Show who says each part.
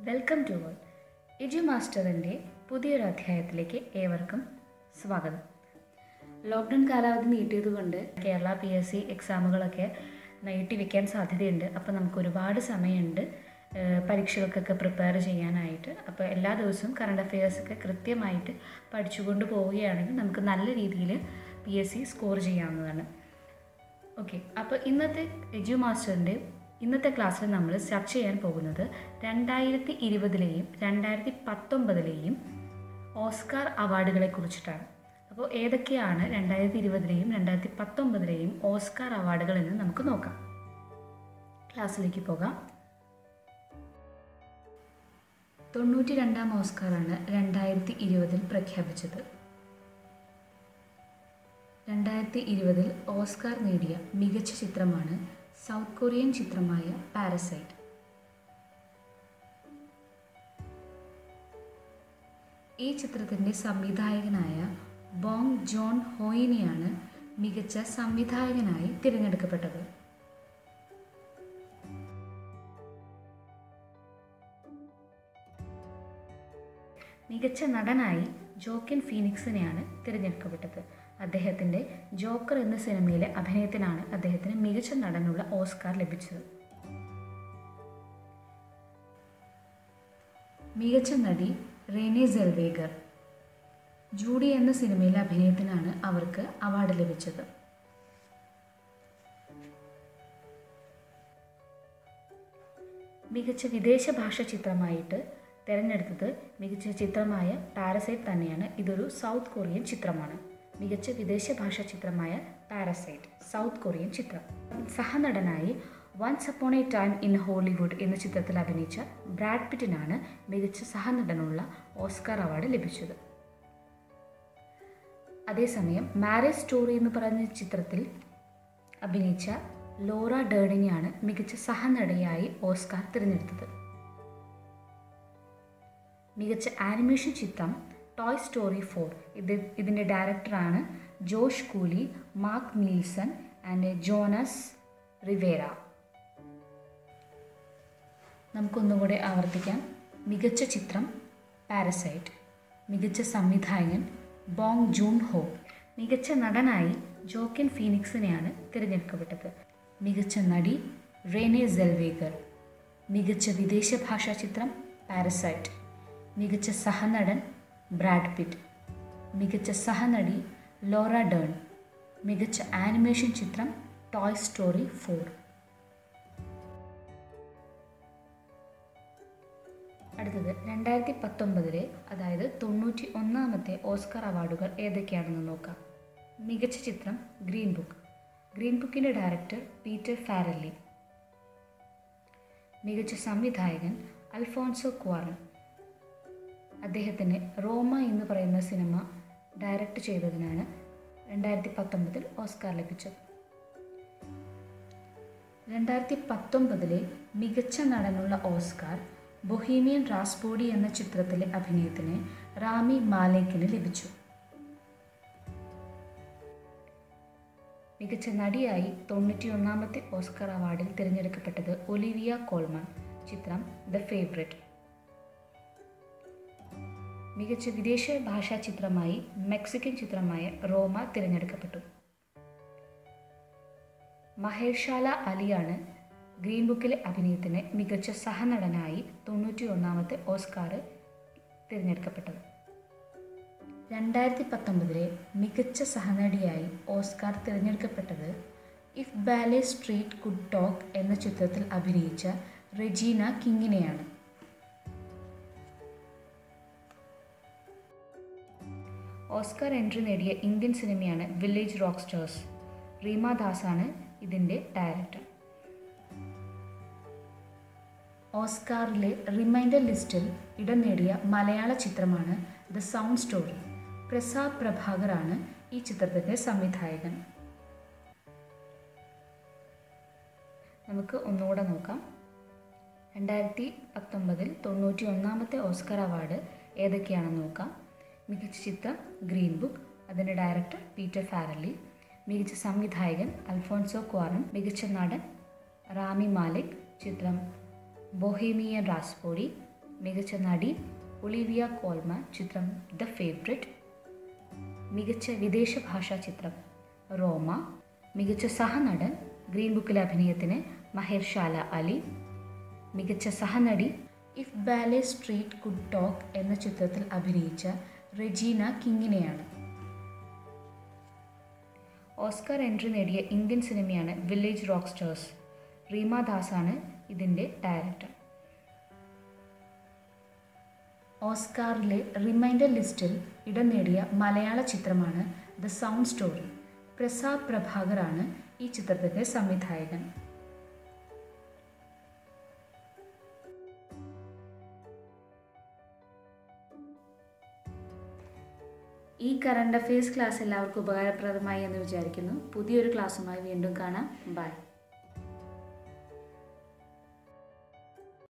Speaker 1: welcome to all edu മാസ്റ്ററിൻ്റെ പുതിയൊരു അധ്യായത്തിലേക്ക് ഏവർക്കും സ്വാഗതം ലോക്ക്ഡൗൺ കാലാവധി നീട്ടിയതുകൊണ്ട് കേരള പി എസ് സി എക്സാമുകളൊക്കെ നീട്ടി വെക്കാൻ സാധ്യതയുണ്ട് അപ്പോൾ നമുക്ക് ഒരുപാട് സമയമുണ്ട് ഏഹ് പരീക്ഷകൾക്കൊക്കെ പ്രിപ്പയർ ചെയ്യാനായിട്ട് അപ്പോൾ എല്ലാ ദിവസവും കറണ്ട് അഫെയർസൊക്കെ കൃത്യമായിട്ട് പഠിച്ചുകൊണ്ട് പോവുകയാണെങ്കിൽ നമുക്ക് നല്ല രീതിയിൽ പി എസ് സി സ്കോർ ചെയ്യാവുന്നതാണ് ഓക്കെ അപ്പോൾ ഇന്നത്തെ എജു മാസ്റ്ററിൻ്റെ ഇന്നത്തെ ക്ലാസ്സിൽ നമ്മൾ ചർച്ച ചെയ്യാൻ പോകുന്നത് രണ്ടായിരത്തി ഇരുപതിലെയും രണ്ടായിരത്തി പത്തൊമ്പതിലെയും ഓസ്കാർ അവാർഡുകളെ കുറിച്ചിട്ടാണ് അപ്പോൾ ഏതൊക്കെയാണ് രണ്ടായിരത്തി ഇരുപതിലെയും രണ്ടായിരത്തി പത്തൊമ്പതിലെയും ഓസ്കാർ അവാർഡുകൾ എന്ന് നമുക്ക് നോക്കാം ക്ലാസ്സിലേക്ക് പോകാം തൊണ്ണൂറ്റി രണ്ടാം ഓസ്കാറാണ് രണ്ടായിരത്തി ഇരുപതിൽ പ്രഖ്യാപിച്ചത് രണ്ടായിരത്തി ഇരുപതിൽ ഓസ്കാർ നേടിയ മികച്ച ചിത്രമാണ് സൗത്ത് കൊറിയൻ ചിത്രമായ പാരസൈറ്റ് ഈ ചിത്രത്തിൻ്റെ സംവിധായകനായ ബോങ് ജോൺ ഹോയിനെയാണ് മികച്ച സംവിധായകനായി തിരഞ്ഞെടുക്കപ്പെട്ടത് മികച്ച നടനായി ജോക്കിൻ ഫീനിക്സിനെയാണ് തിരഞ്ഞെടുക്കപ്പെട്ടത് അദ്ദേഹത്തിൻ്റെ ജോക്കർ എന്ന സിനിമയിലെ അഭിനയത്തിനാണ് അദ്ദേഹത്തിന് മികച്ച നടനുള്ള ഓസ്കാർ ലഭിച്ചത് മികച്ച നടി റേനെ സെൽവേഗർ ജൂഡി എന്ന സിനിമയിലെ അഭിനയത്തിനാണ് അവർക്ക് അവാർഡ് ലഭിച്ചത് മികച്ച വിദേശ ഭാഷ ചിത്രമായിട്ട് തിരഞ്ഞെടുത്തത് മികച്ച ചിത്രമായ പാരസൈറ്റ് തന്നെയാണ് ഇതൊരു സൗത്ത് കൊറിയൻ ചിത്രമാണ് മികച്ച വിദേശ ഭാഷാ ചിത്രമായ പാരസൈറ്റ് സൗത്ത് കൊറിയൻ ചിത്രം സഹനടനായി once upon a time in Hollywood എന്ന ചിത്രത്തിൽ അഭിനയിച്ച ബ്രാഡ് പിറ്റിനാണ് മികച്ച സഹനടനുള്ള ഓസ്കാർ അവാർഡ് ലഭിച്ചത് അതേസമയം മാരേജ് സ്റ്റോറി എന്ന് പറഞ്ഞ ചിത്രത്തിൽ അഭിനയിച്ച ലോറ ഡേണിനെയാണ് മികച്ച സഹനടയായി ഓസ്കാർ തിരഞ്ഞെടുത്തത് മികച്ച ആനിമേഷൻ ചിത്രം ടോയ് സ്റ്റോറി ഫോർ ഇത് ഇതിൻ്റെ ഡയറക്ടറാണ് Josh Cooley Mark Nielsen and Jonas Rivera നമുക്കൊന്നുകൂടെ ആവർത്തിക്കാം മികച്ച ചിത്രം പാരസൈറ്റ് മികച്ച സംവിധായകൻ ബോങ് ജൂൺ ഹോ മികച്ച നടനായി ജോക്കിൻ ഫീനിക്സിനെയാണ് തിരഞ്ഞെടുക്കപ്പെട്ടത് മികച്ച നടി റേനെ സെൽവേഗർ മികച്ച വിദേശ ഭാഷാ ചിത്രം പാരസൈറ്റ് മികച്ച സഹനടൻ ബ്രാഡ് പിറ്റ് മികച്ച സഹനടി ലോറ ഡേൺ മികച്ച ആനിമേഷൻ ചിത്രം ടോയ് സ്റ്റോറി ഫോർ അടുത്തത് രണ്ടായിരത്തി പത്തൊമ്പതിലെ അതായത് തൊണ്ണൂറ്റി ഒന്നാമത്തെ ഓസ്കാർ അവാർഡുകൾ ഏതൊക്കെയാണെന്ന് നോക്കാം മികച്ച ചിത്രം ഗ്രീൻ ബുക്ക് ഗ്രീൻ ബുക്കിൻ്റെ ഡയറക്ടർ പീറ്റർ ഫാരല്ലി മികച്ച സംവിധായകൻ അൽഫോൺസോ ക്വാറൻ അദ്ദേഹത്തിന് റോമ എന്ന് പറയുന്ന സിനിമ ഡയറക്റ്റ് ചെയ്തതിനാണ് രണ്ടായിരത്തി പത്തൊമ്പതിൽ ഓസ്കാർ ലഭിച്ചത് രണ്ടായിരത്തി പത്തൊമ്പതിലെ മികച്ച നടനുള്ള ഓസ്കാർ ബൊഹീമിയൻ റാസ്പോഡി എന്ന ചിത്രത്തിലെ അഭിനയത്തിന് റാമി മാലേക്കിന് ലഭിച്ചു മികച്ച നടിയായി തൊണ്ണൂറ്റിയൊന്നാമത്തെ ഓസ്കാർ അവാർഡിൽ തിരഞ്ഞെടുക്കപ്പെട്ടത് ഒലിവിയ കോൾമാൻ ചിത്രം ദ ഫേവറേറ്റ് മികച്ച വിദേശ ഭാഷാ ചിത്രമായി മെക്സിക്കൻ ചിത്രമായ റോമ തിരഞ്ഞെടുക്കപ്പെട്ടു മഹേഷാല അലിയാണ് ഗ്രീൻ ബുക്കിലെ അഭിനയത്തിന് മികച്ച സഹനടനായി തൊണ്ണൂറ്റി ഒന്നാമത്തെ ഓസ്കാർ തിരഞ്ഞെടുക്കപ്പെട്ടത് രണ്ടായിരത്തി പത്തൊമ്പതിലെ മികച്ച സഹനടിയായി ഓസ്കാർ തിരഞ്ഞെടുക്കപ്പെട്ടത് if Beale street could talk എന്ന ചിത്രത്തിൽ അഭിനയിച്ച റെജീന കിങ്ങിനെയാണ് ഓസ്കാർ എൻട്രി നേടിയ ഇന്ത്യൻ സിനിമയാണ് വില്ലേജ് റോക്ക് സ്റ്റാർസ് റീമ ദാസാണ് ഇതിൻ്റെ ഡയറക്ടർ ഓസ്കാറിലെ റിമൈൻഡർ ലിസ്റ്റിൽ ഇടം നേടിയ മലയാള ചിത്രമാണ് ദ സൗണ്ട് സ്റ്റോറി പ്രസാദ് പ്രഭാകറാണ് ഈ ചിത്രത്തിൻ്റെ സംവിധായകൻ നമുക്ക് ഒന്നുകൂടെ നോക്കാം രണ്ടായിരത്തി പത്തൊമ്പതിൽ തൊണ്ണൂറ്റി ഒന്നാമത്തെ ഓസ്കർ അവാർഡ് ഏതൊക്കെയാണെന്ന് നോക്കാം മികച്ച ചിത്രം ഗ്രീൻ ബുക്ക് അതിൻ്റെ ഡയറക്ടർ പീറ്റർ ഫാരലി മികച്ച സംവിധായകൻ അൽഫോൺസോ ക്വാറൻ മികച്ച നടൻ റാമി മാലിക് ചിത്രം ബൊഹേമിയൻ റാസ്പോഡി മികച്ച നടി ഒളിവിയ കോൾമ ചിത്രം ദ ഫേവററ്റ് മികച്ച വിദേശ ഭാഷാ ചിത്രം റോമ മികച്ച സഹനടൻ ഗ്രീൻ ബുക്കിലെ അഭിനയത്തിന് മഹേർഷാല അലി മികച്ച സഹനടി if Beale street could talk എന്ന ചിത്രത്തിൽ അഭിനയിച്ച റെജീന കിങ്ങിനെയാണ് ഓസ്കാർ എൻട്രി നേടിയ ഇന്ത്യൻ സിനിമയാണ് വില്ലേജ് റോക്ക് സ്റ്റേഴ്സ് റീമ ദാസാണ് ഇതിൻ്റെ ഡയറക്ടർ ഓസ്കാറിലെ റിമൈൻഡർ ലിസ്റ്റിൽ ഇടം നേടിയ മലയാള ചിത്രമാണ് ദ സൗണ്ട് സ്റ്റോറി പ്രസാദ് പ്രഭാകറാണ് ഈ ചിത്രത്തിൻ്റെ സംവിധായകൻ ഈ കറണ്ട് അഫയേഴ്സ് ക്ലാസ് എല്ലാവർക്കും ഉപകാരപ്രദമായി എന്ന് വിചാരിക്കുന്നു പുതിയൊരു ക്ലാസ്സുമായി വീണ്ടും കാണാം ബൈ